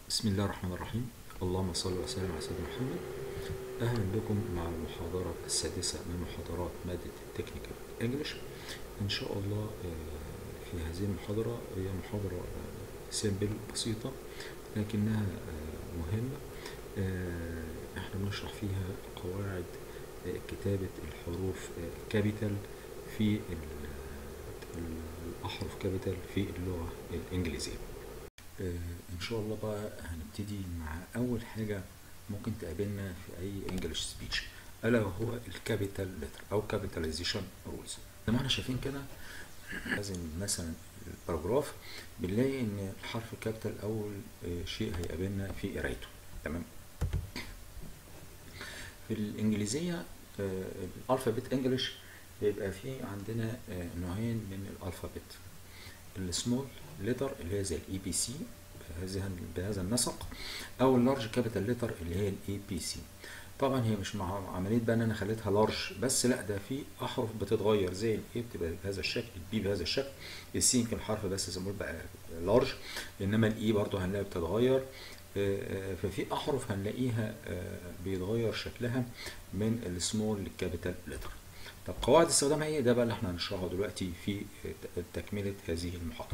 بسم الله الرحمن الرحيم اللهم صل وسلم على سيدنا محمد اهلا بكم مع المحاضرة السادسة من محاضرات مادة التكنيكال انجلش ان شاء الله آه، في هذه المحاضرة هي محاضرة سيمبل بسيطة لكنها آه، مهمة آه، احنا بنشرح فيها قواعد آه، كتابة الحروف كابيتال في ال- ال- الأحرف كابيتال في اللغة الإنجليزية آه، ان شاء الله بقى هنبتدي مع اول حاجه ممكن تقابلنا في اي انجلش سبيتش الا وهو الكابيتال لتر او كابيتاليزيشن رولز زي ما احنا شايفين كده لازم مثلا الباراجراف بنلاقي ان الحرف الكابيتال اول آه، شيء هيقابلنا في قرايته تمام في الانجليزيه آه، الالفابت انجلش بيبقى في عندنا آه، نوعين من الالفابت السمول لتر اللي هي زي الاي بي سي بهذا بهذا النسق او اللارج كابيتال لتر اللي هي الاي بي سي طبعا هي مش مع عمليه بقى ان انا خليتها لارج بس لا ده في احرف بتتغير زي الاي بتبقى بهذا الشكل البي بهذا الشكل السي يمكن الحرف بس زي ما بقى لارج انما الاي برضه هنلاقي بتتغير آه، آه، ففي احرف هنلاقيها آه، بيتغير شكلها من السمول للكابيتال لتر طب قواعد استخدامها ايه ده بقى اللي احنا هنشرحه دلوقتي في تكمله هذه المحاضره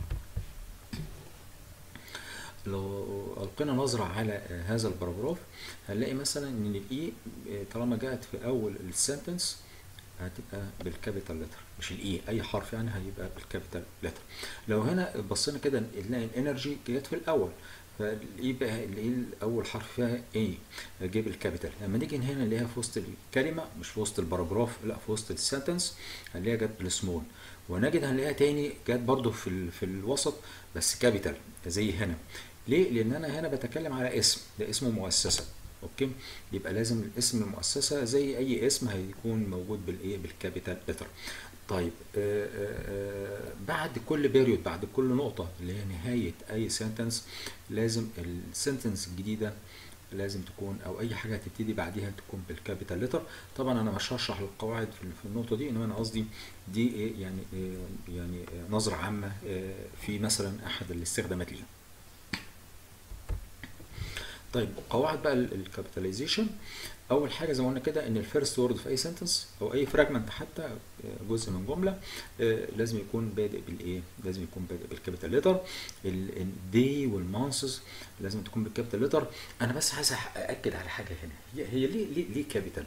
لو ألقينا نظرة على آه، هذا الباراجراف هنلاقي مثلا إن الإي طالما جاءت في أول السنتنس هتبقى بالكابيتال لتر مش الإي أي حرف يعني هيبقى بالكابيتال لتر لو هنا بصينا كده نلاقي الإنرجي جت في الأول فالإي بقى الإي أول حرف فيها إي جيب الكابيتال لما نيجي هنا نلاقيها في وسط الكلمة مش في وسط الباراجراف لا في وسط السنتنس هنلاقيها جت بالسمول ونجد هنلاقيها تاني جت برضو في ال... في الوسط بس كابيتال زي هنا ليه؟ لأن أنا هنا بتكلم على اسم ده اسم مؤسسة أوكي يبقى لازم الاسم المؤسسة زي أي اسم هيكون موجود بالإيه بالكابيتال لتر طيب آه آه آه بعد كل بيريود بعد كل نقطة اللي هي نهاية أي سنتنس لازم السنتنس الجديدة لازم تكون او اي حاجه هتبتدي بعديها تكون بالكابيتال لتر طبعا انا مش هشرح القواعد في في النقطه دي انما انا قصدي دي ايه يعني إيه يعني إيه نظره عامه إيه في مثلا احد الاستخدامات ليها طيب قواعد بقى الكابيتاليزيشن اول حاجه زي ما قلنا كده ان الفيرست وورد في اي سنتنس او اي فراجمنت حتى جزء من جمله آه، لازم يكون بادئ بالايه لازم يكون بادئ بالكابيتال لتر الدي والمانسز لازم تكون بالكابيتال لتر انا بس عايز اكد على حاجه هنا هي هي ليه ليه ليه كابيتال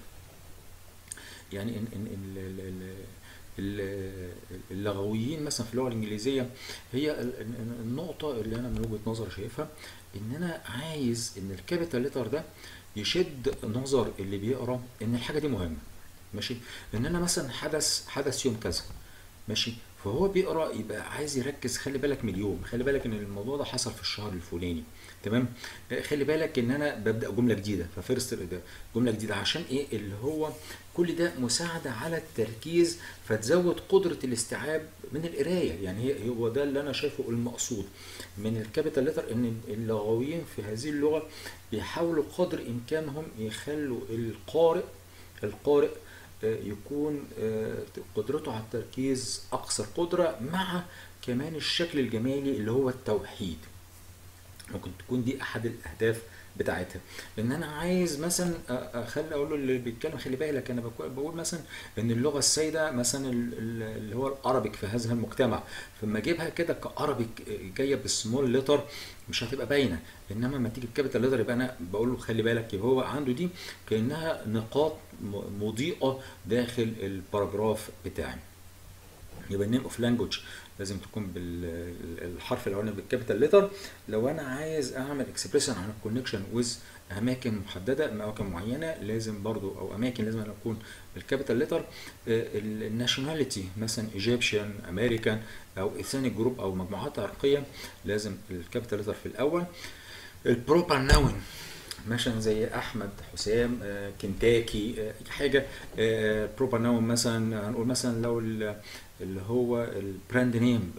يعني ان ان ال- ال- ال- ال- اللغويين مثلا في اللغه الانجليزيه هي ال- ال- النقطه اللي انا من وجهه نظري شايفها ان انا عايز ان الكابيتال لتر ده يشد نظر اللي بيقرا ان الحاجه دي مهمه ماشي ان انا مثلا حدث حدث يوم كذا ماشي فهو بيقرا يبقى عايز يركز خلي بالك من اليوم خلي بالك ان الموضوع ده حصل في الشهر الفلاني تمام آه، خلي بالك ان انا ببدا جمله جديده ففيرست جمله جديده عشان ايه اللي هو كل ده مساعده على التركيز فتزود قدره الاستيعاب من القرايه يعني هي هو ده اللي انا شايفه المقصود من الكابيتال لتر ان اللغويين في هذه اللغه بيحاولوا قدر امكانهم يخلوا القارئ القارئ آه، يكون آه، قدرته على التركيز اكثر قدره مع كمان الشكل الجمالي اللي هو التوحيد ممكن تكون دي احد الاهداف بتاعتها ان انا عايز مثلا أ- اخلي اقول له اللي بيتكلم خلي بالك انا بقول- بقول مثلا ان اللغه السائده مثلا ال- ال- اللي هو الارابيك في هذا المجتمع فلما اجيبها كده كارابيك جايه بالسمول لتر مش هتبقى باينه انما لما تيجي بكابيتال لتر يبقى انا بقول له خلي بالك يبقى هو عنده دي كانها نقاط م- مضيئه داخل الباراجراف بتاعي يبقى النيم اوف لانجوج لازم تكون بالحرف الاولاني بالكابيتال لتر لو انا عايز اعمل اكسبريشن عن الكونكشن ويز اماكن محدده اماكن معينه لازم برضو او اماكن لازم أنا اكون بالكابيتال لتر الناشوناليتي مثلا ايجيبشن امريكان او اثنيك جروب او مجموعات عرقيه لازم الكابيتال لتر في الاول البروبر ناون مثلا زي احمد حسام آه، كنتاكي آه، أي حاجه بروبر ناون مثلا هنقول مثلا لو ال- اللي هو البراند نيم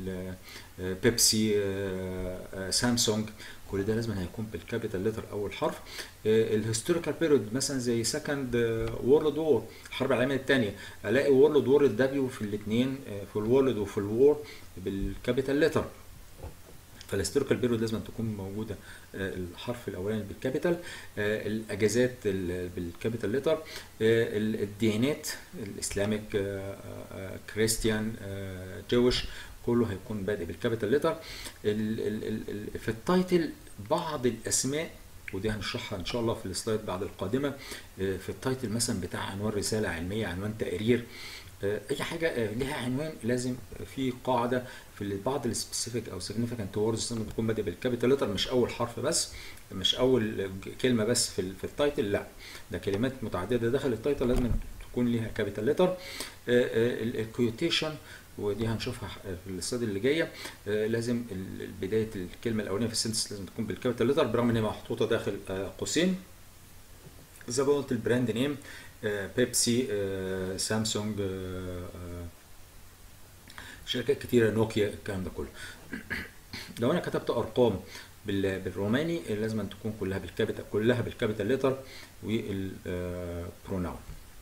بيبسي سامسونج كل ده لازم هيكون بالكابيتال لتر اول حرف الهيستوريكال بيريود مثلا زي سكند وورلد وور الحرب العالميه الثانيه الاقي وورلد وور الدبليو في الاثنين في الوورلد وفي الوور بالكابيتال لتر فالهيستوريكال بيريود لازم تكون موجوده آه، الحرف الاولاني بالكابيتال آه، الاجازات ال- بالكابيتال ليتر الديانات الاسلامك آه، آه، كريستيان آه، جويش كله هيكون بادئ بالكابيتال ليتر ال- ال- ال- ال- في التايتل بعض الاسماء ودي هنشرحها ان شاء الله في السلايد بعد القادمه آه، في التايتل مثلا بتاع عنوان رساله علميه عنوان تقرير آه، اي حاجه آه، ليها عنوان لازم في قاعده في بعض السبيسيفيك او significant ووردز لازم تكون بادئ بالكابيتال ليتر مش اول حرف بس مش اول كلمه بس في ال- في التايتل لا ده كلمات متعدده داخل التايتل لازم تكون ليها كابيتال ليتر الكويوتيشن ودي هنشوفها في السلايد اللي جايه آه، لازم ال- بدايه الكلمه الاولانيه في السنتنس لازم تكون بالكابيتال ليتر برغم ان هي محطوطه داخل آه، قوسين زي ما قلت البراند نيم آه، بيبسي آه، سامسونج آه، آه، شركات كتيره نوكيا الكلام ده كله لو انا كتبت ارقام بال- بالروماني لازم أن تكون كلها بالكابيتال كلها بالكابيتال ليتر والبروناون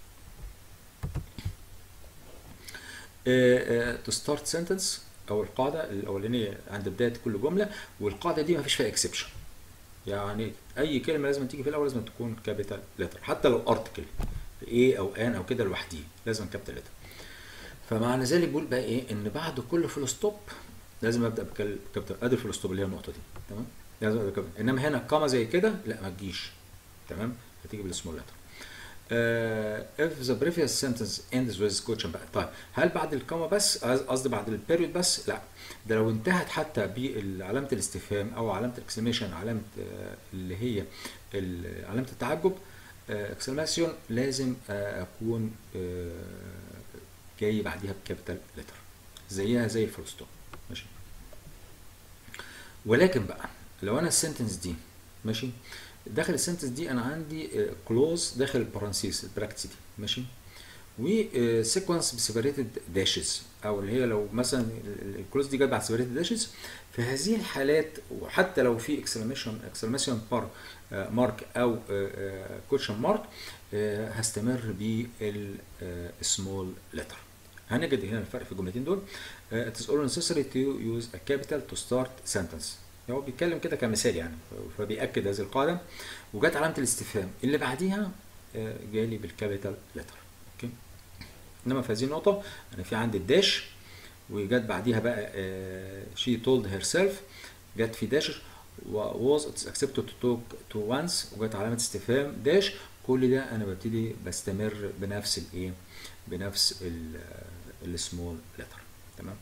تو ستارت سنتنس او القاعده الاولانيه عند بدايه كل جمله والقاعده دي ما فيش فيها اكسبشن يعني اي كلمه لازم تيجي في الاول لازم تكون كابيتال ليتر حتى لو ارتكل ايه او ان او كده لوحديه لازم كابيتال ليتر فمعنى ذلك بقول بقى ايه ان بعد كل فول ستوب لازم ابدا بكابيتال ادي الفول ستوب اللي هي النقطه دي تمام لازم ابدا بكابيتال انما هنا كاما زي كده لا ما تجيش تمام هتيجي بالسمول ليتر uh, if the previous sentence ends with question بقى طيب هل بعد الكوما بس قص- قصدي بعد البيريود بس لا ده لو انتهت حتى بعلامة الاستفهام او علامة الاكسلميشن علامة آه، اللي هي ال- علامة التعجب اكسلماسيون لازم آه، اكون آه، جاي بعديها بكابيتال لتر زيها زي الفول ستوب ماشي ولكن بقى لو انا السنتنس دي ماشي داخل السنتنس دي انا عندي كلوز داخل البارانسيس البراكتس دي ماشي وسيكونس بسيبريتد داشز او اللي هي لو مثلا الكلوز دي جت بعد سيبريتد داشز في هذه الحالات وحتى لو في اكسلاميشن اكسلاميشن مارك مارك او كوتشن مارك هستمر بالسمول لتر هنجد هنا الفرق في الجملتين دول uh, it is all necessary to use a capital to start sentence هو بيتكلم كده كمثال يعني فبيأكد هذه القاعدة وجت علامة الاستفهام اللي بعديها آه، جالي بالكابيتال لتر اوكي انما في هذه النقطة انا في عندي الداش وجت بعديها بقى آه، she told herself جت في داش و was it accepted to talk to once وجت علامة استفهام داش كل ده انا ببتدي بستمر بنفس الايه بنفس السمول لتر تمام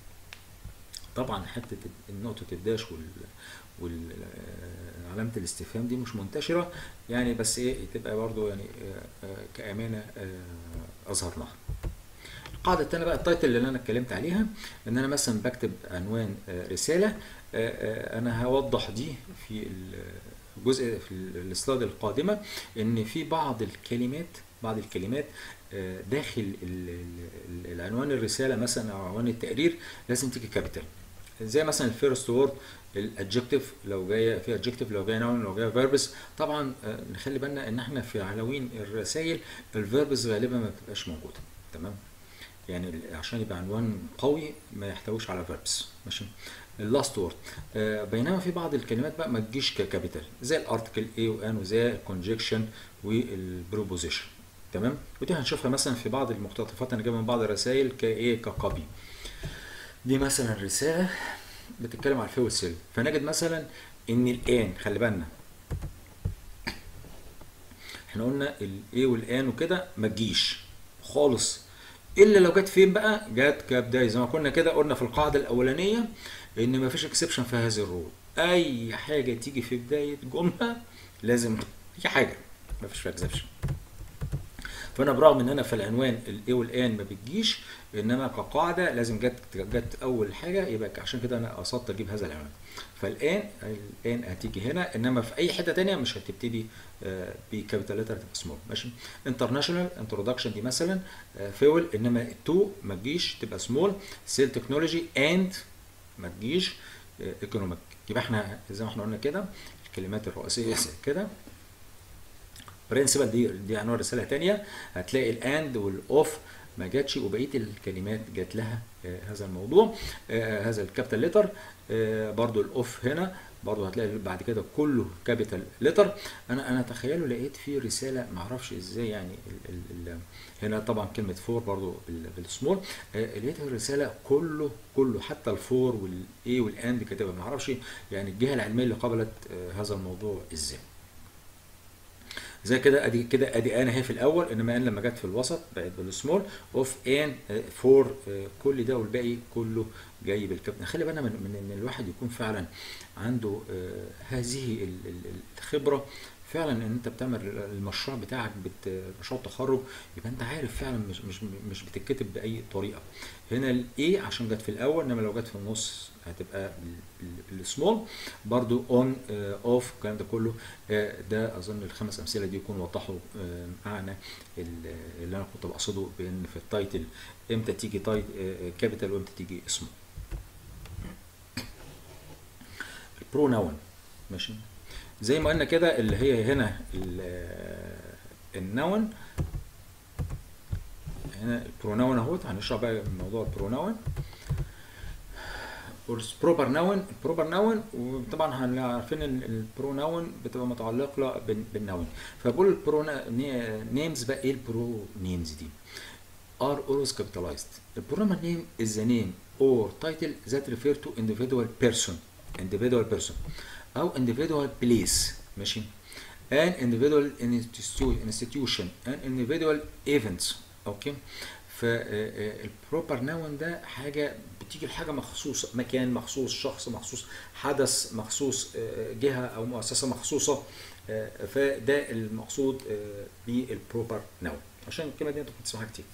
طبعا حته نقطه الداش وال وعلامه الاستفهام دي مش منتشره يعني بس ايه تبقى برضو يعني آه، آه، كامانه آه، اظهرناها القاعده الثانيه بقى التايتل اللي انا اتكلمت عليها ان انا مثلا بكتب عنوان آه، رساله آه، آه، انا هوضح دي في الجزء في السلايد القادمه ان في بعض الكلمات بعض الكلمات آه، داخل ال- ال- العنوان الرساله مثلا او عنوان التقرير لازم تيجي كابيتال زي مثلا الفيرست وورد الادجكتيف لو جايه في ادجكتيف لو جايه نون لو جايه فيربس طبعا آه، نخلي بالنا ان احنا في عناوين الرسائل الفيربس غالبا ما بتبقاش موجوده تمام يعني ال- عشان يبقى عنوان قوي ما يحتويش على فيربس ماشي اللاست وورد بينما في بعض الكلمات بقى ما تجيش ككابيتال زي الارتكل اي وان وزي الكونجكشن والبروبوزيشن تمام ودي هنشوفها مثلا في بعض المقتطفات انا جايبها من بعض الرسائل كايه ككوبي دي مثلا رساله بتتكلم على الفيول سيل فنجد مثلا ان الان خلي بالنا احنا قلنا الايه والان وكده ما تجيش خالص الا لو جت فين بقى جت كبدايه زي ما كنا كده قلنا في القاعده الاولانيه ان ما فيش اكسبشن في هذه الرول اي حاجه تيجي في بدايه جمله لازم اي حاجه ما فيش فيها اكسبشن فانا برغم ان انا في العنوان الايه والان ما بتجيش انما كقاعده لازم جت جت اول حاجه يبقى عشان كده انا قصدت اجيب هذا العنوان فالان الان هتيجي هنا انما في اي حته تانية مش هتبتدي آه، بكابيتال لتر تبقى سمول ماشي انترناشونال انتروداكشن دي مثلا فيول انما تو ما تجيش تبقى سمول سيل تكنولوجي اند ما تجيش ايكونوميك يبقى احنا زي ما احنا قلنا كده الكلمات الرئيسيه زي كده برنسبل دي دي عنوان رساله تانية هتلاقي الاند والاوف ما جاتش وبقيه الكلمات جات لها آه هذا الموضوع آه هذا الكابيتال ليتر آه برضو الاوف هنا برضو هتلاقي بعد كده كله كابيتال ليتر انا انا تخيلوا لقيت فيه رساله ما اعرفش ازاي يعني ال ال ال هنا طبعا كلمه فور برضو بالسمول آه لقيت الرساله كله كله حتى الفور والاي والاند كاتبها ما اعرفش يعني الجهه العلميه اللي قبلت آه هذا الموضوع ازاي زي كده ادي كده ادي ان اهي في الاول انما ان لما جت في الوسط بقت بالسمول اوف ان فور كل ده والباقي كله جاي بالكابتن خلي بالنا من, من ان الواحد يكون فعلا عنده آه هذه الخبره فعلا ان انت بتعمل المشروع بتاعك بت مشروع التخرج يبقى انت عارف فعلا مش مش مش بتتكتب باي طريقه هنا الاي عشان جت في الاول انما لو جت في النص هتبقى السمول برضو اون اوف الكلام ده كله ده اظن الخمس امثله دي يكون وضحوا معنى اللي انا كنت بقصده بان في التايتل امتى تيجي تايت كابيتال وامتى تيجي اسمه البروناون ماشي زي ما قلنا كده اللي هي هنا النون هنا البروناون اهوت هنشرح بقى موضوع البروناون بروبر نون البروبر نون وطبعا احنا عارفين ان البروناون بتبقى متعلقه بالنون فبقول البرو نيمز بقى ايه البرو نيمز دي are always capitalized. The pronoun name is the name or title that refer to individual person individual person أو individual place ماشي an individual institution an individual events اوكي فالبروبر نون ده حاجه بتيجي لحاجه مخصوصه مكان مخصوص شخص مخصوص حدث مخصوص جهه او مؤسسه مخصوصه فده المقصود بالبروبر نون عشان الكلمه دي انت كنت تسمعها كتير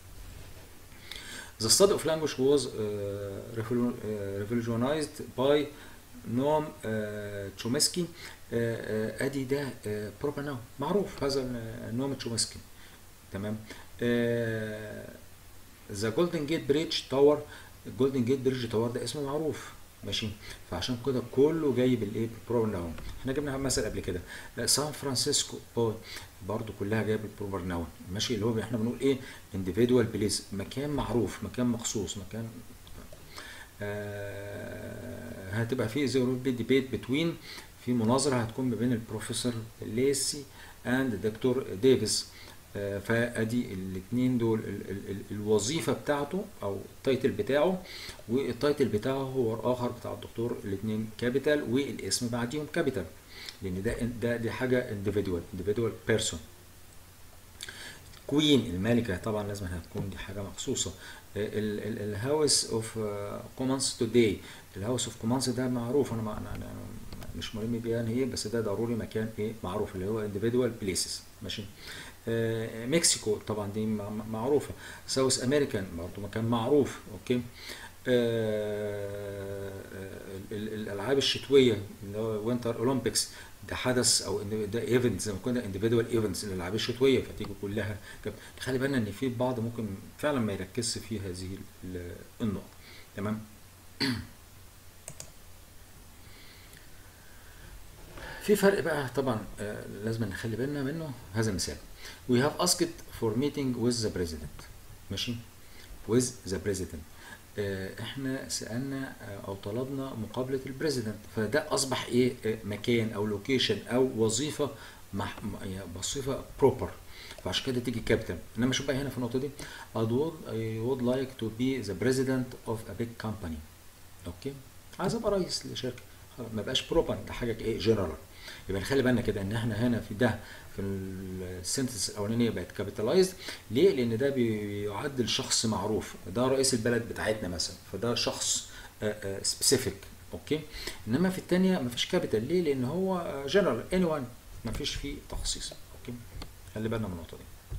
The study of language was uh, revolutionized by نوم تشومسكي ادي ده بروبر نوم معروف هذا نوم تشومسكي تمام ذا جولدن جيت بريدج تاور الجولدن جيت بريدج تاور ده اسمه معروف ماشي فعشان كده كله جاي بالايه بالبروبر ناون احنا جبنا مثل قبل كده سان فرانسيسكو باي برضو كلها جايه بالبروبر ناون ماشي اللي هو احنا بنقول ايه انديفيدوال بليس مكان معروف مكان مخصوص مكان آه هتبقى في زي ما ديبيت بتوين في مناظره هتكون ما بين البروفيسور ليسي اند دكتور ديفيس آه فادي الاثنين دول ال ال ال الوظيفه بتاعته او التايتل بتاعه والتايتل بتاعه هو الاخر بتاع الدكتور الاثنين كابيتال والاسم بعديهم كابيتال لان ده ده دي حاجه انديفيدوال انديفيدوال بيرسون كوين الملكه طبعا لازم هتكون دي حاجه مخصوصه الهاوس اوف كومانس توداي الهاوس اوف كومانس ده معروف انا, ما أنا, أنا مش مهم بيان ايه بس ده ضروري مكان ايه معروف اللي هو individual بليسز ماشي آه مكسيكو طبعا دي معروفه ساوث امريكان برضه مكان معروف اوكي آه الالعاب الشتويه اللي هو وينتر اولمبيكس ده حدث او ده ايفنت زي ما كنا انديفيدوال ايفنتس الالعاب الشتويه فتيجي كلها خلي بالنا ان في بعض ممكن فعلا ما يركزش في هذه النقط تمام في فرق بقى طبعا آه لازم نخلي بالنا منه هذا المثال we have asked for meeting with the president ماشي with the president آه احنا سالنا آه او طلبنا مقابله البريزيدنت فده اصبح ايه مكان او لوكيشن او وظيفه مح... وظيفه بروبر فعشان كده تيجي كابتن انما شوف بقى هنا في النقطه دي I would, I would like to be the president of a big company اوكي عايز ابقى رئيس لشركه ما بقاش بروبر ده حاجه ايه جنرال يبقى نخلي بالنا كده ان احنا هنا في ده في السنتنس الاولانيه بقت كابيتالايزد ليه؟ لان ده بيعد شخص معروف ده رئيس البلد بتاعتنا مثلا فده شخص سبيسيفيك اوكي انما في الثانيه مفيش كابيتال ليه؟ لان هو جنرال اني وان مفيش فيه تخصيص اوكي خلي بالنا من النقطه دي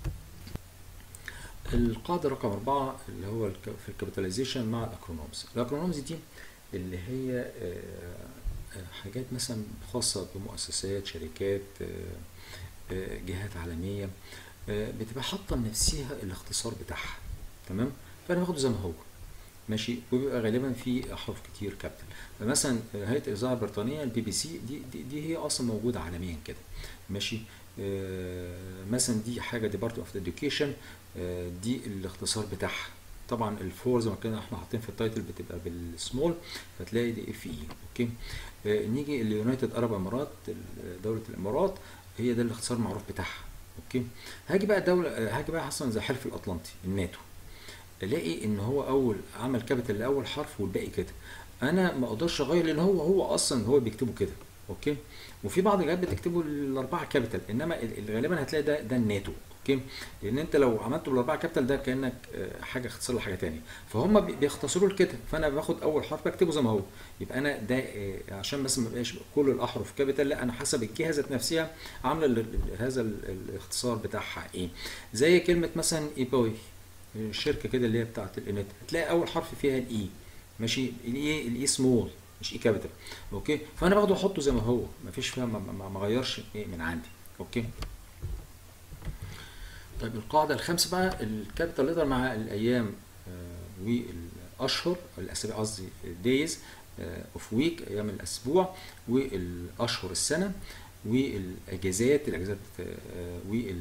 القاعده رقم أربعة اللي هو في الكابيتاليزيشن مع الاكرونومز الاكرونومز دي اللي هي حاجات مثلا خاصة بمؤسسات شركات جهات عالمية بتبقى حاطة لنفسها الاختصار بتاعها تمام فأنا باخده زي ما هو ماشي وبيبقى غالبا في احرف كتير كابيتال فمثلا هيئه الاذاعه البريطانيه البي بي سي دي, دي دي هي اصلا موجوده عالميا كده ماشي آه مثلا دي حاجه ديبارتمنت اوف اديوكيشن آه، دي الاختصار بتاعها طبعا الفور زي ما كنا احنا حاطين في التايتل بتبقى بالسمول فتلاقي دي اف اي اوكي آه، نيجي اليونايتد ارب امارات ال- دوله الامارات هي ده الاختصار المعروف بتاعها اوكي هاجي بقى دوله آه، هاجي بقى اصلا زي الحلف الاطلنطي الناتو الاقي ان هو اول عمل كابيتال لاول حرف والباقي كده انا ما اقدرش اغير لان هو هو اصلا هو بيكتبه كده اوكي وفي بعض الجهات بتكتبه الاربعه كابيتال انما ال- ال- غالبا هتلاقي ده ده الناتو اوكي لان انت لو عملته بالاربعه كابيتال ده كانك آه، حاجه اختصار لحاجه تانية فهم بي- بيختصروا لكده فانا باخد اول حرف بكتبه زي ما هو يبقى انا ده آه، عشان بس ما يبقاش كل الاحرف كابيتال لا انا حسب الجهه ذات نفسها عامله ال- ال- هذا ال- الاختصار بتاعها ايه زي كلمه مثلا ايبوي الشركه كده اللي هي بتاعت الانت هتلاقي اول حرف فيها الاي ماشي الاي الاي سمول مش اي كابيتال اوكي فانا باخده احطه زي ما هو مفيش فيها ما- ما ما اغيرش إيه من عندي اوكي طيب القاعده الخامسه بقى الكابيتال ليتر مع الايام آه، والاشهر الاسابيع قصدي دايز اوف ويك ايام الاسبوع والاشهر السنه والاجازات الاجازات آه،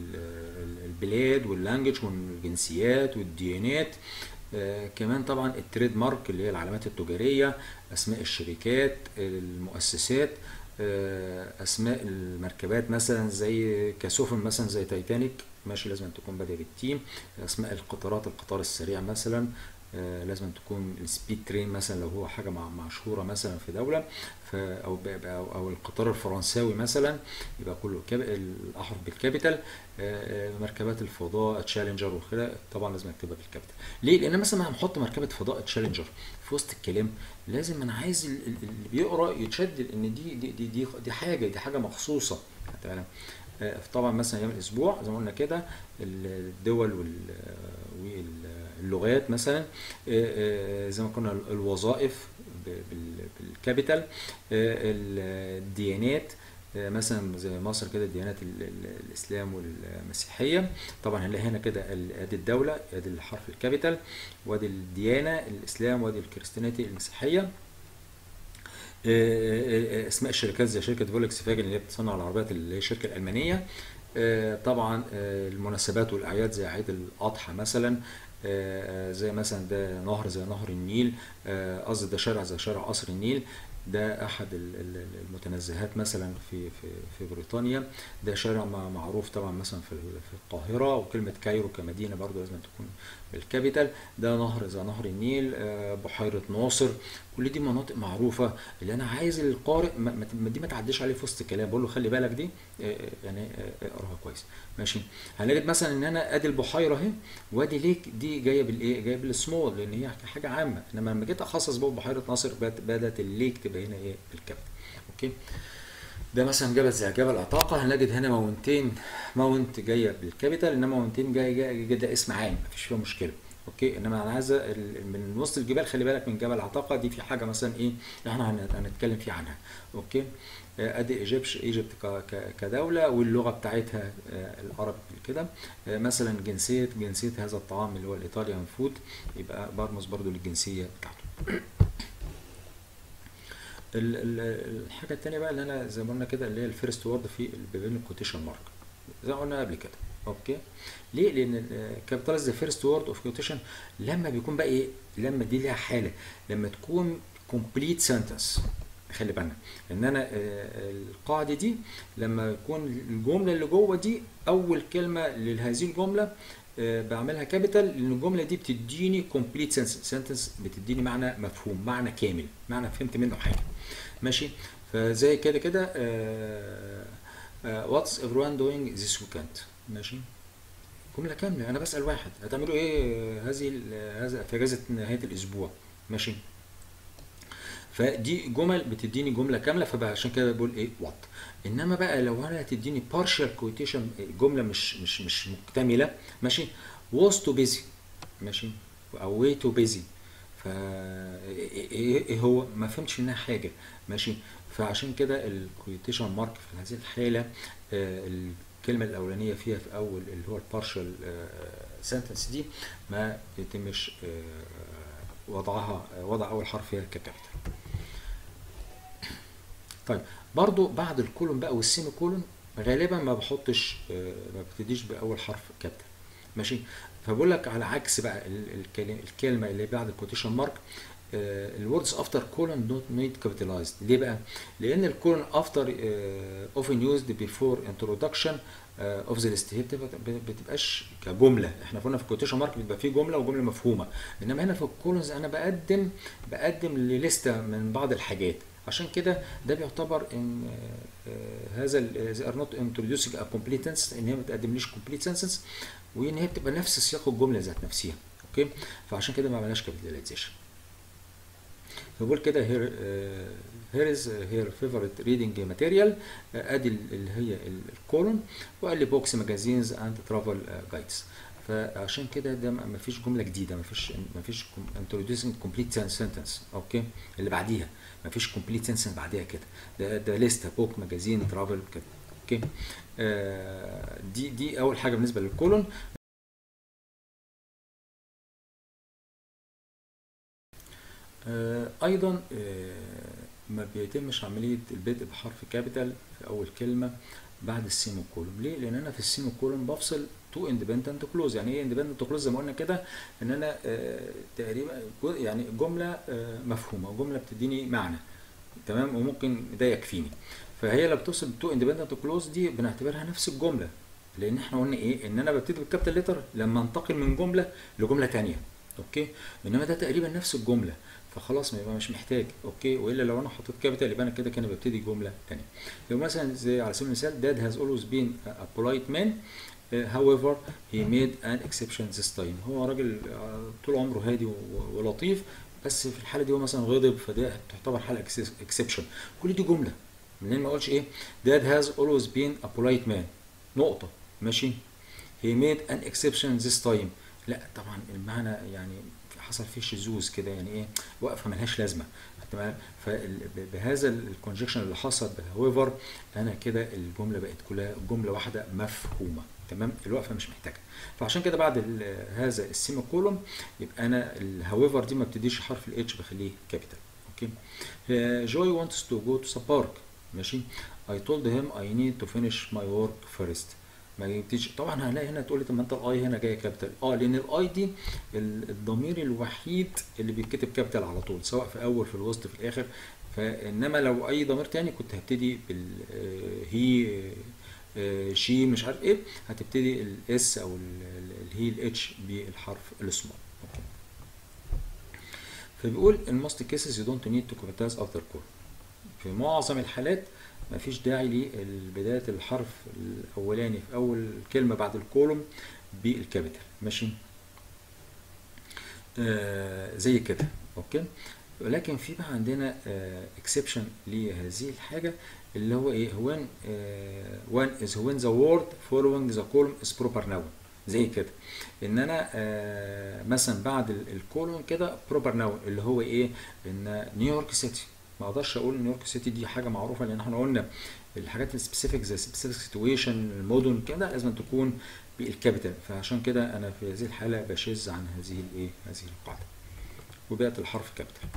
والبلاد واللانجوج والجنسيات والديانات آه، كمان طبعا التريد مارك اللي هي العلامات التجاريه اسماء الشركات المؤسسات آه، اسماء المركبات مثلا زي كسفن مثلا زي تايتانيك ماشي لازم تكون بادئ بالتيم اسماء القطارات القطار السريع مثلا آه، لازم تكون السبيد ترين مثلا لو هو حاجه مع- مشهوره مثلا في دوله ف او ب- او أو القطار الفرنساوي مثلا يبقى كله كاب... الاحرف بالكابيتال آه، آه، مركبات الفضاء تشالنجر وكده طبعا لازم اكتبها بالكابيتال ليه لان مثلا انا هحط مركبه فضاء تشالنجر في وسط الكلام لازم انا عايز ال- ال- اللي بيقرا يتشد ان دي دي دي دي, دي حاجه دي حاجه مخصوصه تمام آه، طبعا مثلا ايام الاسبوع زي ما قلنا كده الدول وال- واللغات مثلا آه، آه، زي ما قلنا الوظائف ب- بال- بالكابيتال آه، الديانات آه، مثلا زي مصر كده ديانات ال- ال- الاسلام والمسيحيه طبعا هنلاقي هنا كده ال- ادي الدوله ادي الحرف الكابيتال وادي الديانه الاسلام وادي الكريستيانيتي المسيحيه آه، آه، آه، اسماء الشركات زي شركه فولكس فاجن اللي هي بتصنع العربيات اللي هي الشركه الالمانيه آه، طبعا آه، المناسبات والاعياد زي عيد الاضحى مثلا آه، آه، زي مثلا ده نهر زي نهر النيل آه، قصدي ده شارع زي شارع قصر النيل ده احد ال- ال- المتنزهات مثلا في في في بريطانيا ده شارع مع- معروف طبعا مثلا في ال- في القاهره وكلمه كايرو كمدينه برضو لازم تكون بالكابيتال ده نهر زي نهر النيل آه، بحيره ناصر كل دي مناطق معروفه اللي انا عايز القارئ ما ما- ما- دي ما تعديش عليه في وسط الكلام بقول له خلي بالك دي آه، يعني آه، اقراها كويس ماشي هنجد مثلا ان انا ادي البحيره اهي وادي ليك دي جايه بالايه جايه بالسمول لان هي حاجه عامه انما لما جيت اخصص بقى بحيره ناصر بد- بدات الليك تبقى هنا ايه بالكابيتال اوكي ده مثلا جبل زي جبل عطاقة هنجد هنا ماونتين ماونت جاية بالكابيتال انما ماونتين جاية جاية جاية ده اسم عام مفيش فيها مشكلة اوكي انما انا عايز ال- من وسط الجبال خلي بالك من جبل عطاقة دي في حاجة مثلا ايه احنا هن- هنتكلم فيه عنها اوكي آه، ادي ايجيبش ايجيبت ك- ك- كدولة واللغة بتاعتها آه، العرب كده آه، مثلا جنسية جنسية هذا الطعام اللي هو الايطاليان فود يبقى برمز برضو للجنسية بتاعته ال- ال- الحاجه التانيه بقى اللي انا زي ما قلنا كده اللي هي الفيرست وورد في بين الكوتيشن مارك زي ما قلنا قبل كده اوكي ليه لان كابيتاليز ذا فيرست وورد اوف كوتيشن لما بيكون بقى ايه لما دي ليها حاله لما تكون كومبليت سنتنس خلي بالنا ان انا آه، القاعده دي لما يكون الجمله اللي جوه دي اول كلمه لهذه الجمله آه، بعملها كابيتال لان الجمله دي بتديني كومبليت سنتنس بتديني معنى مفهوم معنى كامل معنى فهمت منه حاجه ماشي فزي كده كده واتس everyone doing this weekend ماشي جملة كاملة أنا بسأل واحد هتعملوا إيه هذه ال- هذا في أجازة نهاية الأسبوع ماشي فدي جمل بتديني جملة كاملة فعشان كده بقول إيه وات إنما بقى لو أنا هتديني partial quotation جملة مش مش مش مكتملة ماشي was too busy ماشي أو way too busy ف ايه إيه- إيه هو ما فهمتش منها حاجه ماشي فعشان كده الكويتيشن مارك في هذه الحاله آه، الكلمه الاولانيه فيها في اول اللي هو البارشال سنتنس دي ما يتمش آه، وضعها آه، وضع اول حرف فيها ككابيتال طيب برضو بعد الكولون بقى والسيمي كولون غالبا ما بحطش آه، ما ببتديش باول حرف كابيتال ماشي فبقول لك على عكس بقى ال- الكلمه الكلمه اللي بعد الكوتيشن مارك الوردز افتر كولون نوت نيد كابيتالايزد ليه بقى؟ لان الكولون افتر اوفن يوزد بيفور انترودكشن اوف ذا ليست هي بتبقى بتبقاش كجمله احنا قلنا في الكوتيشن مارك بيبقى فيه جمله وجمله مفهومه انما هنا في الكولونز انا بقدم بقدم لليسته من بعض الحاجات عشان كده ده بيعتبر ان آه، آه، هذا ال- they are not introducing a complete sentence ان هي ما بتقدمليش complete sentence وان هي بتبقى نفس سياق الجمله ذات نفسها اوكي فعشان كده ما عملناش capitalization فبقول كده here uh, here is her favorite reading material uh, ادي ال- اللي هي الكولون وقال لي بوكس ماجازينز اند ترافل جايدز فعشان كده ده ما ما فيش جمله جديده ما فيش ما فيش com- introducing complete sentence اوكي اللي بعديها ما فيش complete sentence بعديها كده ده ده لسته بوك ماجازين ترافل كده اوكي آه دي دي اول حاجه بالنسبه للكولون آه، ايضا آه، ما بيتمش عمليه البدء بحرف كابيتال في اول كلمه بعد السيمو كولوم ليه لان انا في السيمو كولوم بفصل تو اندبندنت كلوز يعني ايه اندبندنت كلوز زي ما قلنا كده ان انا آه، تقريبا جو- يعني جمله آه، مفهومه جمله بتديني معنى تمام وممكن ده يكفيني فهي لو بتوصل تو اندبندنت كلوز دي بنعتبرها نفس الجمله لان احنا قلنا ايه ان انا ببتدي بالكابيتال ليتر لما انتقل من جمله لجمله تانية اوكي انما ده تقريبا نفس الجمله فخلاص ما يبقى مش محتاج اوكي والا لو انا حطيت كابيتال يبقى انا كده كان ببتدي جمله ثانيه لو مثلا زي على سبيل المثال dad has always been a polite man uh, however he made an exception this time هو راجل آه، طول عمره هادي و- ولطيف بس في الحاله دي هو مثلا غضب فده تعتبر حاله اكسبشن كل دي جمله منين ما اقولش ايه dad has always been a polite man نقطه ماشي he made an exception this time لا طبعا المعنى يعني حصل فيه شذوذ كده يعني ايه وقفه ملهاش لازمه تمام فبهذا الكونجكشن اللي حصل however انا كده الجمله بقت كلها جمله واحده مفهومه تمام الوقفه مش محتاجه فعشان كده بعد ال- هذا السيمي كولوم يبقى انا الهاويفر دي ما بتديش حرف الاتش بخليه كابيتال اوكي جوي wants to go to the park ماشي I told him I need to finish my work first ما يبتديش طبعا هنلاقي هنا تقول لي طب ما انت الاي هنا جايه كابيتال اه لان الاي دي ال- الضمير الوحيد اللي بيتكتب كابيتال على طول سواء في اول في الوسط في الاخر فانما لو اي ضمير تاني كنت هبتدي بال آه، هي آه، شي مش عارف ايه هتبتدي الاس او ال- ال- الهي الاتش بالحرف السمول اوكي فبيقول in most cases you don't need to capitalize after call في معظم الحالات مفيش داعي لبداية الحرف الأولاني في أول كلمة بعد الكولوم بالكابيتال ماشي آه زي كده أوكي ولكن في بقى عندنا اكسبشن لهذه الحاجة اللي هو ايه when uh, when is when the word following the column is proper noun زي كده ان انا آه مثلا بعد ال- الكولون كده proper noun اللي هو ايه ان نيويورك سيتي ما اقدرش اقول نيويورك سيتي دي حاجه معروفه لان احنا قلنا الحاجات السبيسيفيك زي سبيسيفيك سيتويشن المدن كده لازم تكون بالكابيتال فعشان كده انا في هذه الحاله بشذ عن هذه الايه هذه القاعده وبقت الحرف كابيتال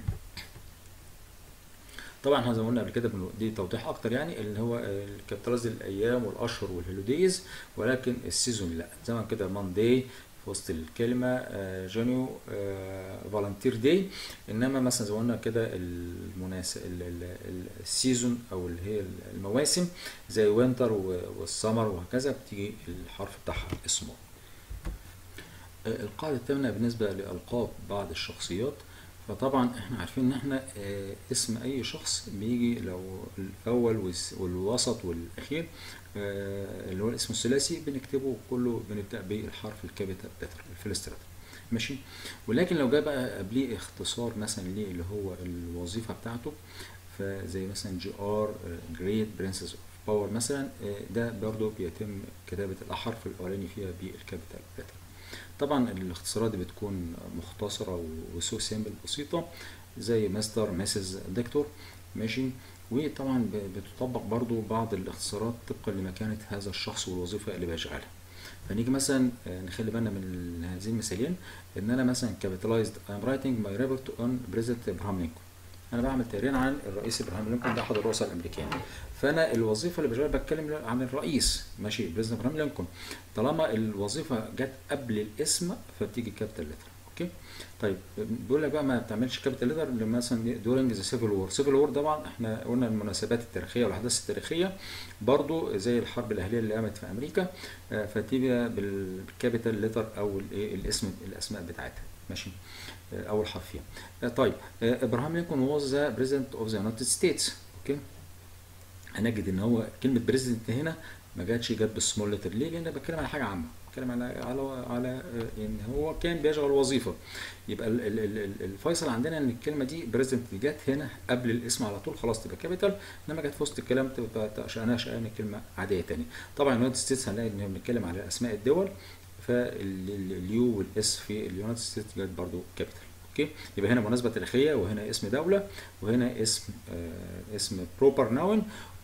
طبعا احنا زي ما قلنا قبل كده بنو- دي توضيح اكتر يعني اللي هو الكابيتالز الايام والاشهر والهوليديز ولكن السيزون لا زي ما كده مانداي في وسط الكلمه جونيو فالنتير داي انما مثلا زي ما قلنا كده المناسب السيزون او اللي هي المواسم زي وينتر والسمر وهكذا بتيجي الحرف بتاعها اسمه آه، القاعدة الثامنة بالنسبة لألقاب بعض الشخصيات فطبعا احنا عارفين ان احنا آه، اسم اي شخص بيجي لو الاول والس- والوسط والاخير آه، اللي هو الاسم الثلاثي بنكتبه كله بنبدا بالحرف الكابيتال لتر الفيرست لتر ماشي ولكن لو جاء بقى قبليه اختصار مثلا ليه اللي هو الوظيفه بتاعته فزي مثلا جي ار جريت برنسس اوف باور مثلا آه، ده برضو بيتم كتابه الحرف الاولاني فيها بالكابيتال لتر طبعا الاختصارات دي بتكون مختصرة وسو سيمبل بسيطة زي مستر مسز دكتور ماشي وطبعا ب- بتطبق برضو بعض الاختصارات طبقا لمكانة هذا الشخص والوظيفة اللي بيشغلها فنيجي مثلا آه، نخلي بالنا من هذين المثالين ان انا مثلا capitalized I'm writing my report on President Abraham Lincoln انا بعمل تقرير عن الرئيس ابراهام لينكولن ده احد الرؤساء الامريكان فانا الوظيفه اللي بشتغل بتكلم عن الرئيس ماشي البريزيدنت ابراهام لينكولن طالما الوظيفه جت قبل الاسم فبتيجي كابيتال لتر اوكي طيب بيقول لك بقى ما تعملش كابيتال لتر مثلا دورنج ذا سيفل وور سيفل وور طبعا احنا قلنا المناسبات التاريخيه والاحداث التاريخيه برضو زي الحرب الاهليه اللي قامت في امريكا آه، فتيجي بالكابيتال لتر او الايه الاسم الاسماء بتاعتها ماشي آه، اول حرف فيها آه، طيب آه، ابراهام لينكولن واز ذا بريزيدنت اوف ذا يونايتد ستيتس اوكي هنجد ان هو كلمه بريزيدنت هنا ما جاتش جت بالسمول لتر ليه؟ لان أنا بتكلم على حاجه عامه بتكلم على على على آه، ان هو كان بيشغل وظيفه يبقى ال- ال- ال- ال- الفيصل عندنا ان الكلمه دي بريزيدنت جت هنا قبل الاسم على طول خلاص تبقى كابيتال انما جت في وسط الكلام تبقى شأنها شأن كلمه عاديه تاني طبعا اليونايتد ستيتس هنلاقي ان بنتكلم على اسماء الدول فاليو والاس في اليونايتد ستيتس جت برضو كابيتال اوكي يبقى هنا مناسبه تاريخيه وهنا اسم دوله وهنا اسم آه اسم بروبر ناون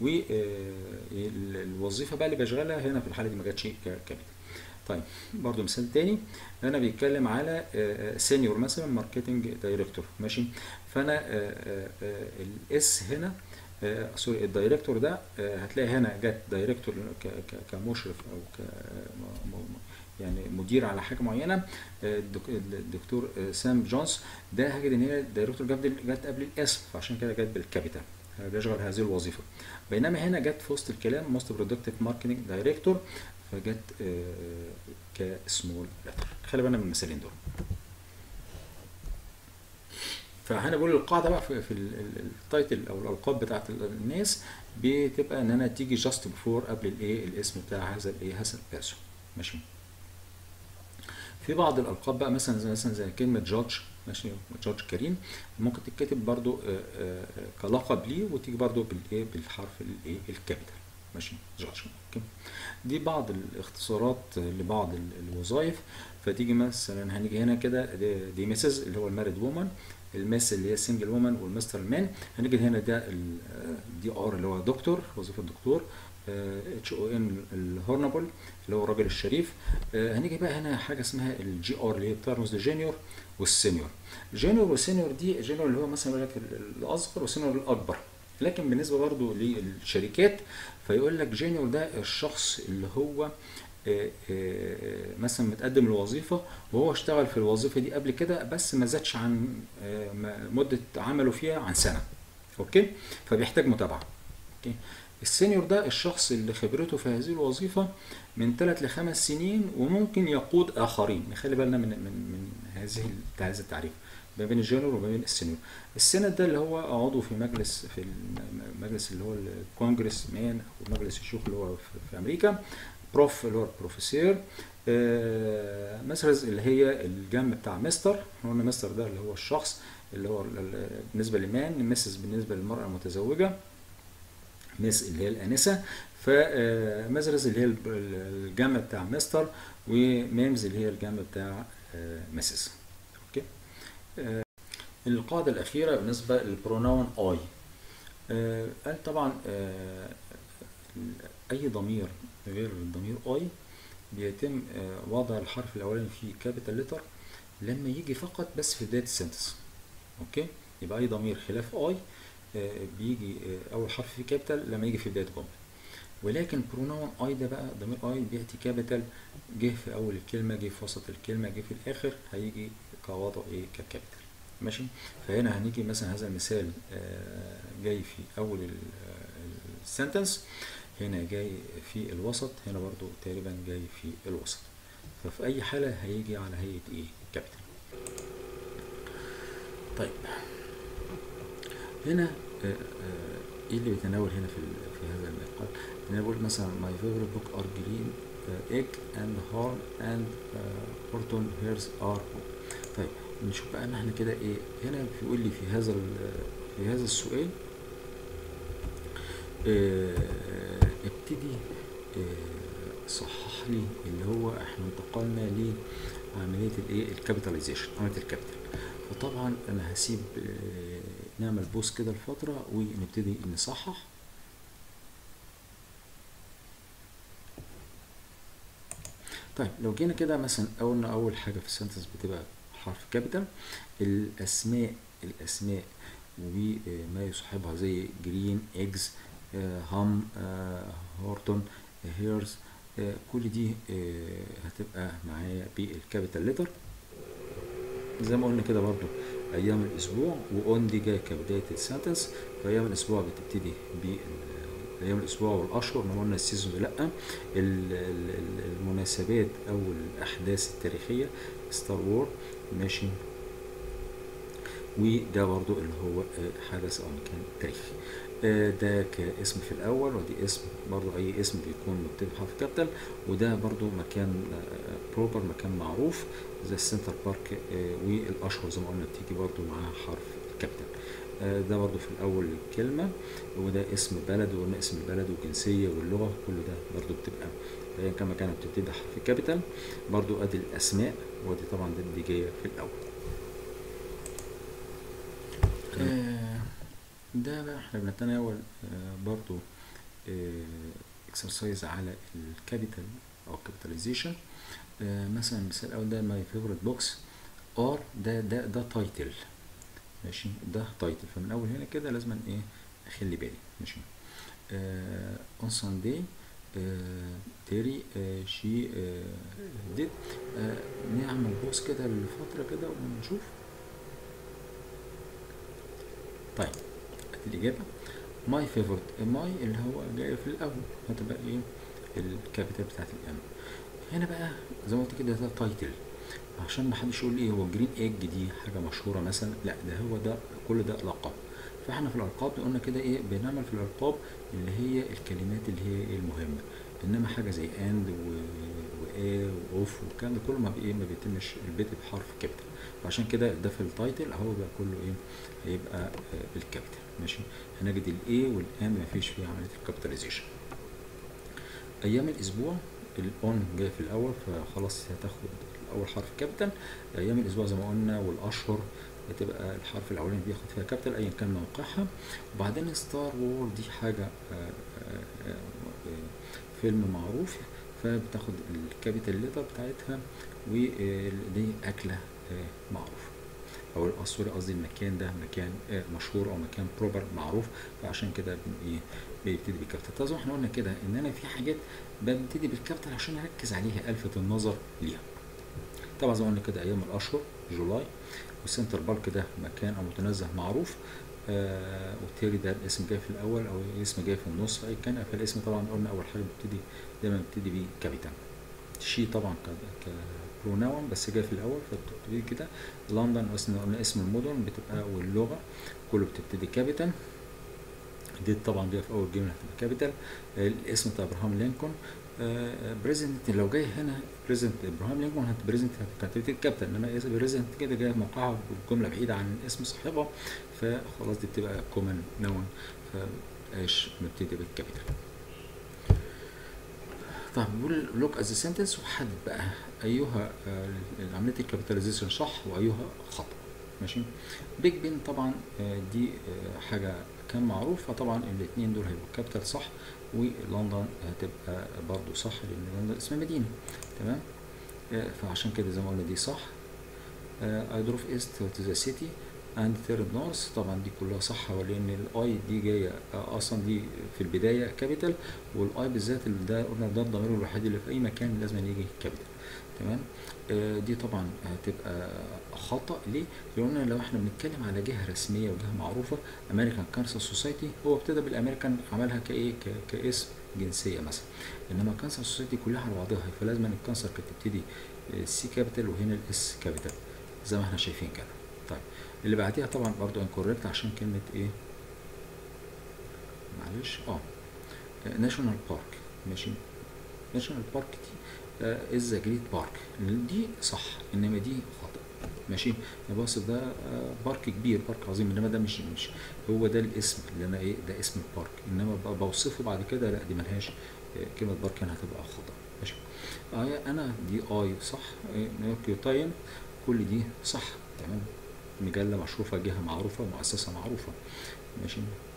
والوظيفه بقى اللي بشغلها هنا في الحاله دي ما جاتش كابيتال طيب برضو مثال تاني انا بيتكلم على سينيور مثلا ماركتنج دايركتور ماشي فانا آه، آه، الاس هنا آه، سوري الدايركتور ده آه، هتلاقي هنا جت دايركتور ك- ك- كمشرف او ك م- م- يعني مدير على حاجه معينه آه، الدك- الدكتور آه، سام جونز ده هجد ان هي الدايركتور جت جت قبل الاسم فعشان كده جت بالكابيتال بيشغل هذه الوظيفه بينما هنا جت في وسط الكلام موست برودكتيف ماركتنج دايركتور فجت آه، كسمول لتر خلي بالنا من المثالين دول فهنا بقول القاعده بقى في, في ال- ال- التايتل او الالقاب بتاعت ال- الناس بتبقى ان انا تيجي جاست بفور قبل الايه الاسم بتاع هذا الايه هذا البيرسون ماشي في بعض الالقاب بقى مثلا زي مثلا زي كلمه جورج ماشي جورج كريم ممكن تتكتب برضو آه، آه، آه، كلقب ليه وتيجي برضو بالايه بالحرف الايه الكابيتال ماشي جورج اوكي دي بعض الاختصارات لبعض ال- الوظائف فتيجي مثلا هنيجي هنا كده دي, دي مسز اللي هو المارد وومن المس اللي هي السنجل وومن والمستر مان هنيجي هنا ده الدي ار اللي هو دكتور وظيفه دكتور اتش او ان الهورنبل اللي هو الراجل الشريف آه، هنيجي بقى هنا حاجه اسمها الجي ار اللي هي بترمز للجونيور والسينيور الجونيور والسينيور دي الجونيور اللي هو مثلا يقول لك ال- الاصغر والسينيور الاكبر لكن بالنسبه برضو للشركات فيقول لك جونيور ده الشخص اللي هو آه، آه، مثلا متقدم لوظيفه وهو اشتغل في الوظيفه دي قبل كده بس ما زادش عن آه، ما- مده عمله فيها عن سنه اوكي فبيحتاج متابعه اوكي السينيور ده الشخص اللي خبرته في هذه الوظيفه من ثلاث لخمس سنين وممكن يقود اخرين نخلي بالنا من من من هذه بتاع هذا التعريف ما بين الجونيور وما بين السينيور السنت ده اللي هو عضو في مجلس في المجلس اللي هو الكونجرس مان او مجلس الشيوخ اللي هو في, في امريكا بروف اللي هو البروفيسور آه مسرز اللي هي الجنب بتاع مستر احنا قلنا مستر ده اللي هو الشخص اللي هو ال- ال- بالنسبه للمان مسز بالنسبه للمراه المتزوجه مس اللي هي الانسه فمزرز اللي هي ال- ال- الجمع بتاع مستر وميمز اللي هي الجمع بتاع مسز اوكي آه، القاعده الاخيره بالنسبه للبروناون اي قال طبعا آه، اي ضمير غير الضمير اي بيتم آه، وضع الحرف الاولاني فيه كابيتال لتر لما يجي فقط بس في بدايه السنتنس اوكي يبقى اي ضمير خلاف اي آه، بيجي آه، اول حرف فيه كابيتال لما يجي في بدايه جمله ولكن بروناون اي ده بقى ضمير اي بياتي كابيتال جه في اول الكلمه جه في وسط الكلمه جه في الاخر هيجي كوضعه ايه ككابيتال ماشي فهنا هنيجي مثلا هذا المثال آه، جاي في اول السنتنس هنا جاي في الوسط هنا برضو تقريبا جاي في الوسط ففي اي حاله هيجي على هيئه ايه كابيتال طيب هنا آه، آه، ايه اللي بيتناول هنا في ال- في هذا المقال انا بقول مثلا my favorite book are green uh, egg and horn and uh, horton hairs are طيب نشوف بقى ان احنا كده ايه هنا بيقول لي في هذا ال- في هذا السؤال آه، ابتدي آه، صحح لي اللي هو احنا انتقلنا لعمليه الايه الكابيتاليزيشن عمليه الكابيتال فطبعا انا هسيب آه، نعمل بوس كده لفتره ونبتدي نصحح طيب لو جينا كده مثلا قلنا اول حاجه في السنتنس بتبقى حرف كابيتال الاسماء الاسماء وما يصاحبها زي جرين ايجز هام هورتون هيرز كل دي آه، هتبقى معايا بالكابيتال ليتر زي ما قلنا كده برضو ايام الاسبوع واون دي جايه كبدايه السنتنس فايام الاسبوع بتبتدي ب ايام الاسبوع والاشهر ما قلنا السيزون لا ال- ال- ال- المناسبات او الاحداث التاريخيه ستار وور ماشي وده برضو اللي هو آه، حدث او مكان تاريخي آه، ده كاسم في الاول ودي اسم برضو اي اسم بيكون مكتوب بحرف كابيتال وده برضو مكان بروبر مكان معروف زي السنتر بارك آه، والاشهر زي ما قلنا بتيجي برضو معاها حرف الكابيتال آه، ده برضو في الاول الكلمه وده اسم بلد وقلنا اسم البلد والجنسيه واللغه كل ده برضو بتبقى ايا كان مكانها بتبتدي حرف الكابيتال برضو ادي الاسماء ودي طبعا دي, دي جايه في الاول آه، ده بقى احنا بنتناول آه، برضو اكسرسايز على الكابيتال او كابيتاليزيشن مثلا المثال الاول ده ماي فيفورت بوكس ار ده ده ده تايتل ماشي ده تايتل فمن اول هنا كده لازم ايه اخلي بالي ماشي اون ساندي تيري شي ديد نعمل بوس كده لفترة كده ونشوف طيب الإجابة ماي فيفورت ماي اللي هو جاي في الأول هتبقى إيه الكابيتال بتاعت الأم هنا بقى زي ما قلت كده ده تايتل عشان ما حدش يقول ايه هو جرين ايج دي حاجه مشهوره مثلا لا ده هو ده كل ده لقب فاحنا في الالقاب قلنا كده ايه بنعمل في الالقاب اللي هي الكلمات اللي هي ايه المهمه انما حاجه زي اند و وايه واوف والكلام ده كله ما بي- ايه ما بيتمش البدء بحرف كابيتال فعشان كده ده في التايتل اهو بقى كله ايه هيبقى آه، بالكابيتال ماشي هنجد الاي والان ما فيش فيه عمليه الكابيتاليزيشن ايام الاسبوع الاون جاي في الاول فخلاص هتاخد اول حرف كابيتال ايام الاسبوع زي ما قلنا والاشهر بتبقى الحرف الاولاني بياخد فيها كابيتال ايا كان موقعها وبعدين ستار وور دي حاجه آه، آه، آه، فيلم معروف فبتاخد الكابيتال ليتر بتاعتها ودي اكله آه، معروفه او آه، سوري قصدي المكان ده مكان آه، مشهور او مكان بروبر معروف فعشان كده بن- ايه بيبتدي بالكابيتال طبعا احنا قلنا كده ان انا في حاجات ببتدي بالكابيتال عشان اركز عليها الفت النظر ليها طبعا زي ما قلنا كده ايام الاشهر جولاي والسنتر بالك ده مكان او متنزه معروف آه وبالتالي ده الاسم جاي في الاول او الاسم جاي في النص فاي كان فالاسم طبعا قلنا اول حاجه بتبتدي دايما بتبتدي بيه كابيتال شي طبعا ك كبروناون بس جاي في الاول فبتبتدي كده لندن اصلا قلنا اسم المدن بتبقى واللغه كله بتبتدي كابيتال دي طبعا دي في اول جمله هتبقى كابيتال الاسم بتاع ابراهام لينكولن بريزنت لو جاي هنا بريزنت ابراهام لينكولن هت بريزنت هتبتدي كابيتال انما اسم بريزنت كده جاي موقعها بالجمله بعيده عن اسم صاحبها فخلاص دي بتبقى كومن نون فايش نبتدي بالكابيتال طيب بيقول لوك از سنتنس وحدد بقى ايها آه، عمليه الكابيتاليزيشن صح وايها خطا ماشي بيج بين طبعا آه، دي آه، حاجه كان معروف فطبعا الاثنين دول هيبقوا كابيتال صح ولندن هتبقى برضو صح لان لندن اسم مدينه تمام آه، فعشان كده زي ما قلنا دي صح I drove east to the city and turned north طبعا دي كلها صح ولان الاي دي جايه آه، اصلا دي في البدايه كابيتال والاي بالذات اللي ده قلنا ده الضمير الوحيد اللي في اي مكان لازم يجي كابيتال تمام آه، دي طبعا هتبقى خطا ليه؟ لان لو احنا بنتكلم على جهه رسميه وجهه معروفه امريكان كانسر سوسايتي هو ابتدى بالامريكان عملها كايه ك- كاسم جنسيه مثلا انما كانسر سوسايتي كلها على بعضها فلازم الكانسر كانت تبتدي سي كابيتال وهنا الاس كابيتال زي ما احنا شايفين كده طيب اللي بعديها طبعا برضو انكوريكت عشان كلمه ايه معلش اه ناشونال بارك ماشي ناشونال بارك دي از جريت بارك دي صح انما دي خطا ماشي بص ده آه، بارك كبير بارك عظيم انما ده مش مش هو ده الاسم اللي انا ايه ده اسم البارك انما ب- بوصفه بعد كده لا دي ملهاش آه، كلمه بارك هنا هتبقى خطا ماشي آه انا دي اي صح نيوكليو تايم كل دي صح تمام مجله مشروفه جهه معروفه مؤسسه معروفه ماشي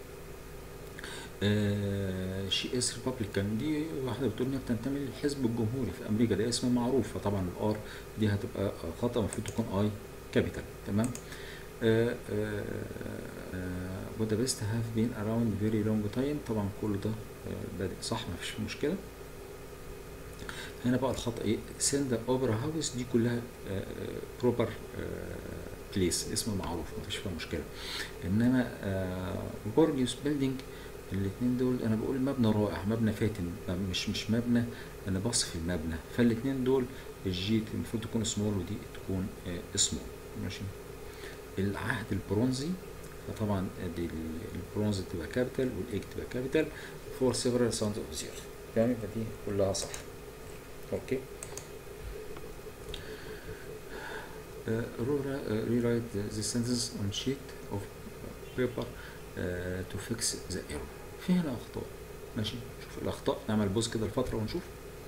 شي اس ريبابليكان دي واحده بتقول انها بتنتمي للحزب الجمهوري في امريكا ده اسم معروف فطبعا الار دي هتبقى خطا المفروض تكون اي كابيتال تمام بودابست هاف بين اراوند فيري لونج تايم طبعا كل ده آه، بادئ صح مفيش فيه مشكله هنا بقى الخطأ ايه سند اوبرا هاوس دي كلها بروبر بليس اسم معروف مفيش فيها مشكله انما جورجيوس بيلدينج الاثنين دول انا بقول مبنى رائع مبنى فاتن مش مش مبنى انا بصف المبنى فالاثنين دول الجي المفروض تكون سمول ودي تكون سمول ماشي العهد البرونزي فطبعا دي ال- البرونز تبقى كابيتال والايج تبقى كابيتال فور سيفرال ساوندز اوف زيرو تمام فدي كلها صح اوكي رورا ريرايت ذا سنتنس اون شيت اوف بيبر تو فيكس ذا ايرور في هنا اخطاء ماشي شوف الاخطاء نعمل بوز كده لفتره ونشوف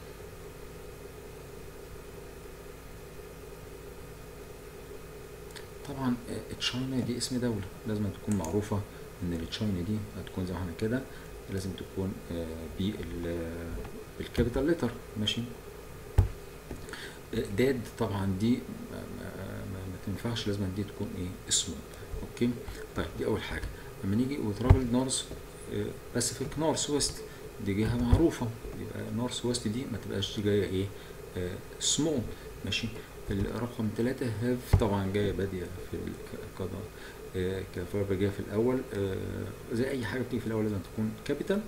طبعا آه، تشاينا دي اسم دولة لازم تكون معروفة ان التشاينا دي هتكون زي ما احنا كده لازم تكون آه، بالكابيتال لتر ماشي آه، داد طبعا دي ما, ما, ما, ما تنفعش لازم دي تكون ايه اسمه اوكي طيب دي اول حاجة لما نيجي وترافل نورث باسيفيك نورث ويست دي جهة معروفة يبقى نورث ويست دي ما تبقاش دي جاية ايه سمول ماشي الرقم ثلاثة هاف طبعا جاية بادية في القضاء كفرب جاية في الأول آه، زي أي حاجة بتيجي في الأول لازم تكون كابيتال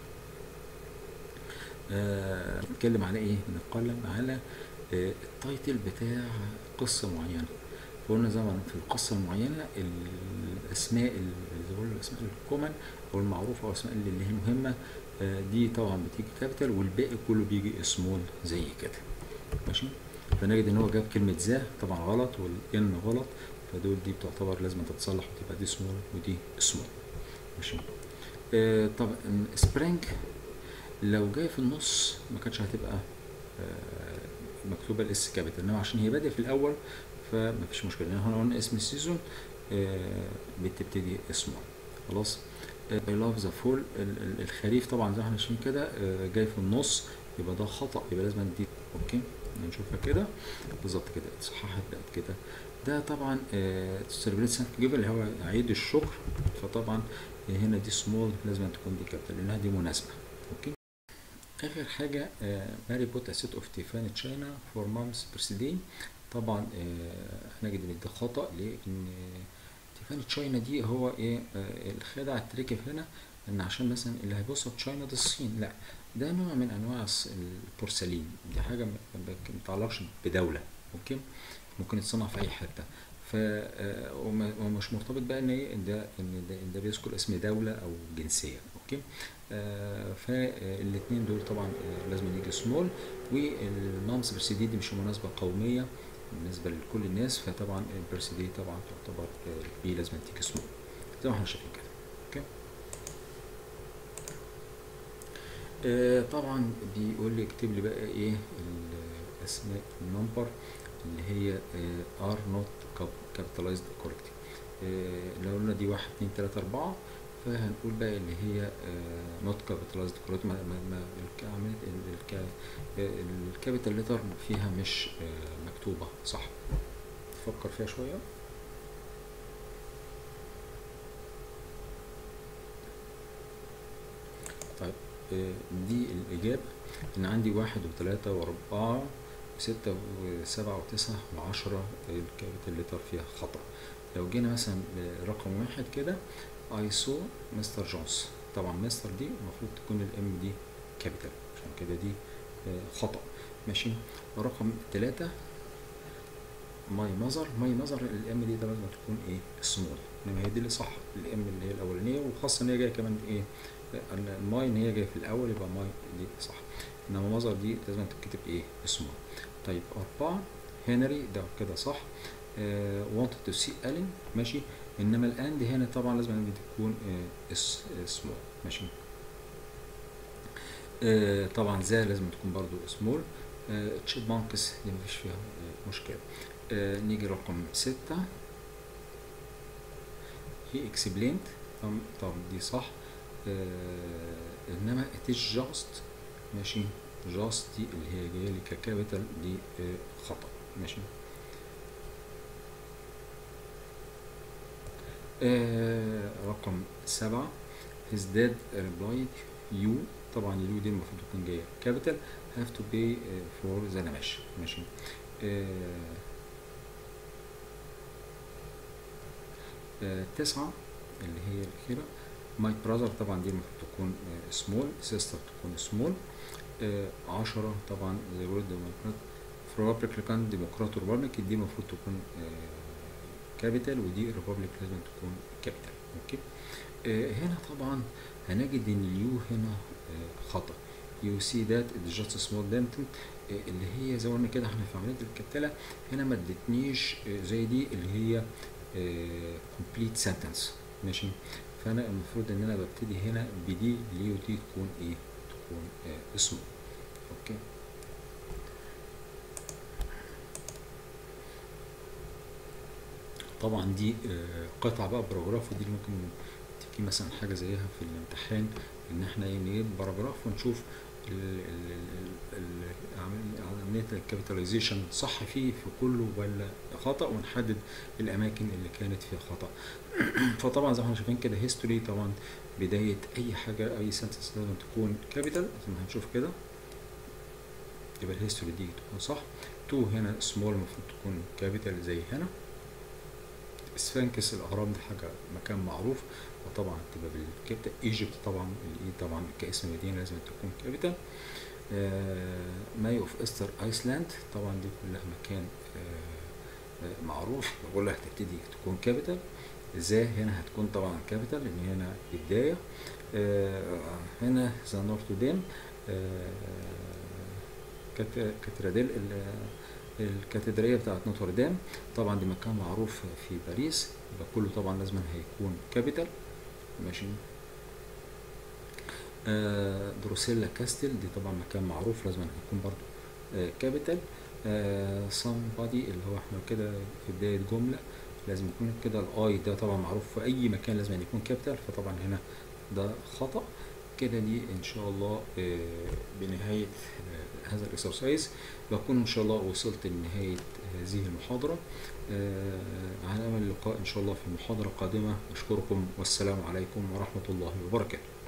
نتكلم على إيه؟ نتكلم على آه، التايتل بتاع قصة معينة فقلنا زمان في القصة المعينة الأسماء ال- زي ما بيقولوا الأسماء الكومن أو المعروفة أو الأسماء اللي اللي هي مهمة آه، دي طبعا بتيجي كابيتال والباقي كله بيجي سمول زي كده ماشي فنجد ان هو جاب كلمة ذا طبعا غلط والان غلط فدول دي بتعتبر لازم تتصلح وتبقى دي سمول ودي سمول ماشي آه طبعا سبرينج لو جاي في النص ما كانتش هتبقى آه مكتوبة الاس كابيتال انما عشان هي بادئة في الاول فمفيش مشكلة لان هنا قلنا اسم السيزون آه بتبتدي سمول خلاص I love the fall ال- ال- الخريف طبعا زي ما احنا شايفين كده آه، جاي في النص يبقى ده خطأ يبقى لازم دي اوكي نشوفها كده بالظبط كده اتصححت بقت كده ده طبعا سيرفيس سانك جيفن اللي هو عيد الشكر فطبعا هنا دي سمول لازم تكون دي كابيتال لانها دي مناسبه اوكي اخر حاجه ماري بوت اسيت اوف تيفان تشاينا فور مامس بيرثدي طبعا آه، هنجد ان ده خطا لان تيفان تشاينا دي هو ايه آه، الخدعه التركب هنا ان عشان مثلا اللي هيبص تشاينا ده الصين لا ده نوع من انواع الص- البورسلين دي حاجه ما ما بتتعلقش بدوله اوكي ممكن يتصنع في اي حته ف آه، وما- ومش مرتبط بقى ان ايه إن ده ان ده, إن ده بيذكر اسم دوله او جنسيه اوكي آه فالاثنين دول طبعا آه لازم يجي سمول والمامس برسيدي دي مش مناسبه قوميه بالنسبه لكل الناس فطبعا البرسيدي طبعا تعتبر آه بي لازم تيجي سمول زي ما احنا شايفين كده اوكي آه طبعا بيقول لي اكتب لي بقى ايه الاسماء النمبر اللي هي ار نوت كابيتالايزد كوركتلي لو قلنا دي واحد اتنين تلاته اربعه فهنقول بقى اللي هي نوت كابيتالايزد كوركتلي ما ما ما الك- عمليه ال- الك- آه، الكابيتال ليتر فيها مش آه، مكتوبه صح تفكر فيها شويه طيب آه، دي الإجابة إن عندي واحد وثلاثة وأربعة وستة وسبعة وتسعة وعشرة الكابيتال ليتر فيها خطأ لو جينا مثلا رقم واحد كده I saw مستر جونز طبعا مستر دي المفروض تكون الام دي كابيتال عشان كده دي آه، خطأ ماشي رقم ثلاثة ماي ماذر ماي ماذر الام دي ده لازم تكون ايه سمول انما هي دي اللي صح الام اللي هي الاولانيه وخاصه ان هي جايه كمان ايه الماي ان هي جايه في الاول يبقى ماي دي صح انما ماذر دي لازم تتكتب ايه سمول طيب أربعة هنري ده كده صح wanted to see ألين ماشي انما الاند هنا طبعا لازم دي تكون سمول ماشي آه، طبعا ذا لازم تكون برضو سمول تشيب بانكس دي مفيش فيها آه، مشكلة آه، نيجي رقم ستة هي اكسبلينت طبعا طبعا دي صح آه، انما it is just ماشي just دي اللي هي جايه لي ككابيتال دي آه، خطأ ماشي آه رقم سبعة his dad replied you طبعا اليو دي المفروض تكون جايه capital have to pay uh, for the ماشي ماشي آه آه تسعة اللي هي الأخيرة my brother طبعا دي المفروض تكون آه small sister تكون small آه عشرة طبعا the word democrat في republican ديمقراط ريبابليك دي المفروض تكون كابيتال ودي ريبابليك لازم تكون كابيتال اوكي آه هنا طبعا هنجد ان اليو هنا آه خطا يو سي ذات جاست سمول دنتن اللي هي زي ما قلنا كده احنا في عمليه الكتله هنا ما ادتنيش آه زي دي اللي هي كومبليت سنتنس ماشي فانا المفروض ان انا ببتدي هنا بدي اليو دي تكون ايه تكون آه اسمه اوكي طبعا دي آه قطعه بقى باراجراف ودي اللي ممكن تيجي مثلا حاجه زيها في الامتحان ان احنا نجيب باراجراف ونشوف عمليه الكابيتاليزيشن صح فيه في كله ولا خطا ونحدد الاماكن اللي كانت فيها خطا فطبعا زي ما احنا شايفين كده هيستوري طبعا بدايه اي حاجه اي سنتنس لازم تكون كابيتال زي ما هنشوف كده يبقى الهيستوري دي تكون صح تو هنا سمول المفروض تكون كابيتال زي هنا سفنكس الاهرام دي حاجه مكان معروف وطبعا تبقى بالكابيتال ايجيبت طبعا الايه طبعا كاسم مدينه لازم تكون كابيتال ماي اوف استر ايسلاند طبعا دي كلها مكان آه آه معروف بقول لها هتبتدي تكون كابيتال ازاي هنا هتكون طبعا كابيتال لان هنا بدايه آه هنا ذا نورث ديم كاتدرال الكاتدرائيه بتاعت نوتردام طبعا دي مكان معروف في باريس يبقى كله طبعا لازم هيكون كابيتال ماشي آه دروسيلا كاستل دي طبعا مكان معروف لازم هيكون برضو آه كابيتال آه somebody اللي هو احنا كده في بداية جملة لازم يكون كده الاي ده طبعا معروف في اي مكان لازم يكون كابيتال فطبعا هنا ده خطأ كده دي ان شاء الله بنهاية هذا الاكسرسايز بكون ان شاء الله وصلت لنهاية هذه المحاضرة على امل اللقاء ان شاء الله في محاضرة قادمة اشكركم والسلام عليكم ورحمة الله وبركاته